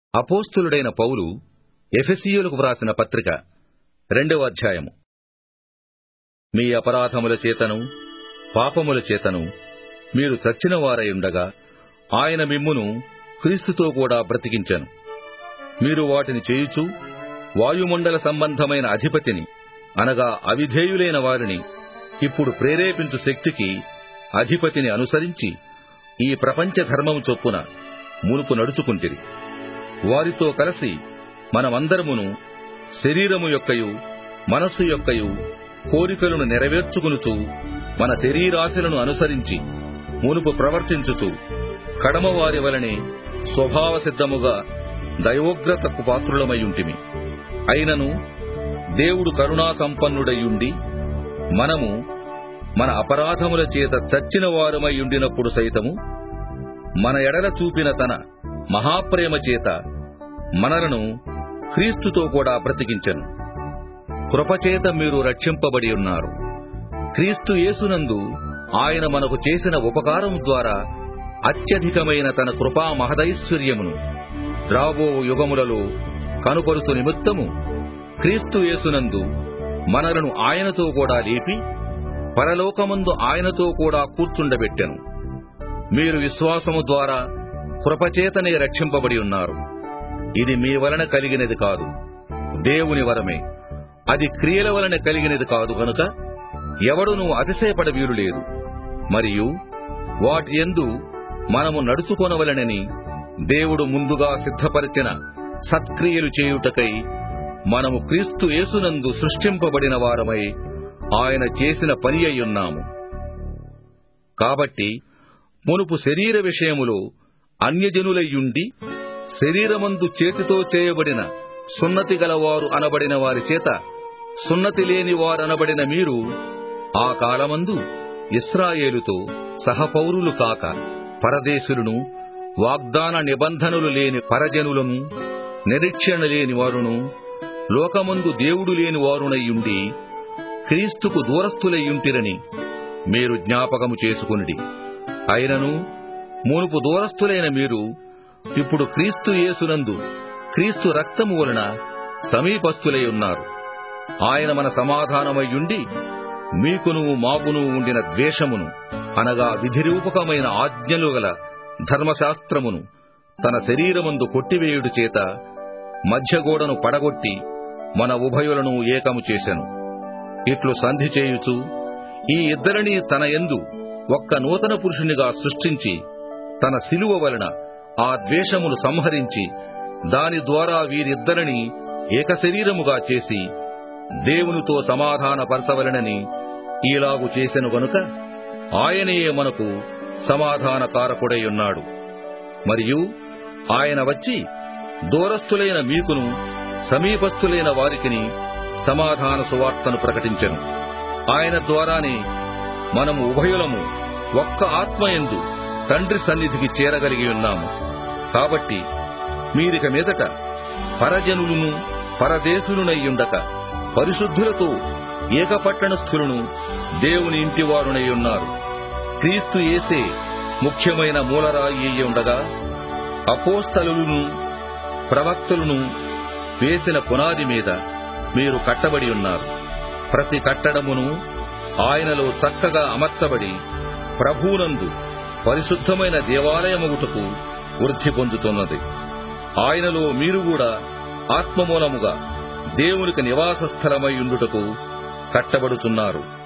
అపోస్తులుడైన పౌలు ఎఫెసీయులకు వ్రాసిన పత్రిక రెండవ అధ్యాయము మీ అపరాధముల చేతను పాపముల చేతను మీరు చచ్చిన వారైయుండగా ఆయన మిమ్మును క్రీస్తుతో కూడా బ్రతికించెను మీరు వాటిని చేయుచు వాయుమండల సంబంధమైన అధిపతిని అనగా అవిధేయులైన వారిని ఇప్పుడు ప్రేరేపించు శక్తికి అధిపతిని అనుసరించి ఈ ప్రపంచ ధర్మము చొప్పున మునుపు నడుచుకుంటిరి వారితో కలిసి మనమందరమును శరీరము యొక్కయు మనస్సు యొక్కయు కోరికలను నెరవేర్చుకునుచు మన శరీరాశలను అనుసరించి మునుపు ప్రవర్తించుచు కడమవారి వలనే స్వభావ సిద్ధముగా దైవోగ్రతకు పాత్రులమైయుంటిమి అయినను దేవుడు కరుణా సంపన్నుడయుండి మనము మన అపరాధముల చేత చచ్చిన వారమై ఉండినప్పుడు సైతము మన ఎడల చూపిన తన మహాప్రేమ చేత మనలను క్రీస్తుతో కూడా బ్రతికించెను కృపచేత మీరు రక్షింపబడి ఉన్నారు క్రీస్తు యేసునందు ఆయన మనకు చేసిన ఉపకారం ద్వారా అత్యధికమైన తన కృపా మహదైశ్వర్యమును రాబో యుగములలో కనుపరుచు నిమిత్తము క్రీస్తు యేసునందు మనలను ఆయనతో కూడా లేపి పరలోకమందు ఆయనతో కూడా కూర్చుండబెట్టెను మీరు విశ్వాసము ద్వారా కృపచేతనే రక్షింపబడి ఉన్నారు ఇది మీ వలన కలిగినది కాదు దేవుని వరమే అది క్రియల వలన కలిగినది కాదు గనుక ఎవడునూ అతిశయపడ వీలు లేదు మరియు వాటి ఎందు మనము నడుచుకొనవలనని దేవుడు ముందుగా సిద్ధపరిచిన సత్క్రియలు చేయుటకై మనము క్రీస్తు యేసునందు సృష్టింపబడిన వారమై ఆయన చేసిన పని అయ్యున్నాము కాబట్టి మునుపు శరీర విషయములో అన్యజనులయ్యుండి శరీరమందు చేతితో చేయబడిన సున్నతి గలవారు అనబడిన వారి చేత సున్నతి లేని వారనబడిన మీరు ఆ కాలమందు ఇస్రాయేలుతో సహపౌరులు కాక పరదేశులను వాగ్దాన నిబంధనలు లేని పరజనులను నిరీక్షణ లేని వారును లోకమందు దేవుడు లేని వారునయ్యుండి క్రీస్తుకు దూరస్థులయ్యుంటిరని మీరు జ్ఞాపకము చేసుకునిడి అయినను మునుపు దూరస్థులైన మీరు ఇప్పుడు క్రీస్తు యేసునందు క్రీస్తు రక్తము వలన సమీపస్థులై ఉన్నారు ఆయన మన సమాధానమయ్యుండి మీకును మాకును ఉండిన ద్వేషమును అనగా విధిరూపకమైన ఆజ్ఞలు గల ధర్మశాస్త్రమును తన శరీరమందు కొట్టివేయుడు చేత మధ్యగోడను పడగొట్టి మన ఉభయులను ఏకము చేశెను ఇట్లు సంధి చేయుచు ఈ ఇద్దరిని తన ఎందు ఒక్క నూతన పురుషునిగా సృష్టించి తన శిలువ వలన ఆ ద్వేషమును సంహరించి దాని ద్వారా వీరిద్దరిని ఏకశరీరముగా చేసి దేవునితో సమాధానపరచవలనని ఈలాగు చేసెను గనుక ఆయనే మనకు సమాధానకారకుడై ఉన్నాడు మరియు ఆయన వచ్చి దూరస్థులైన మీకును సమీపస్థులైన వారికిని సమాధాన సువార్తను ప్రకటించెను ఆయన ద్వారానే మనము ఉభయులము ఒక్క ఆత్మయందు తండ్రి సన్నిధికి చేరగలిగి ఉన్నాము కాబట్టి మీరిక మీదట పరజనులను పరదేశులునయ్యుండక పరిశుద్ధులతో ఏకపట్టణస్థులను దేవుని ఇంటివారునై ఉన్నారు క్రీస్తు ఏసే ముఖ్యమైన మూలరాయి అయి ఉండగా అపోస్తలులను ప్రవక్తలను వేసిన పునాది మీద మీరు కట్టబడి ఉన్నారు ప్రతి కట్టడమును ఆయనలో చక్కగా అమర్చబడి ప్రభువునందు పరిశుద్ధమైన దేవాలయమగుటకు వృద్ధి పొందుతున్నది ఆయనలో మీరు కూడా ఆత్మమూలముగా దేవునికి నివాస స్థలమై ఉండుటకు కట్టబడుతున్నారు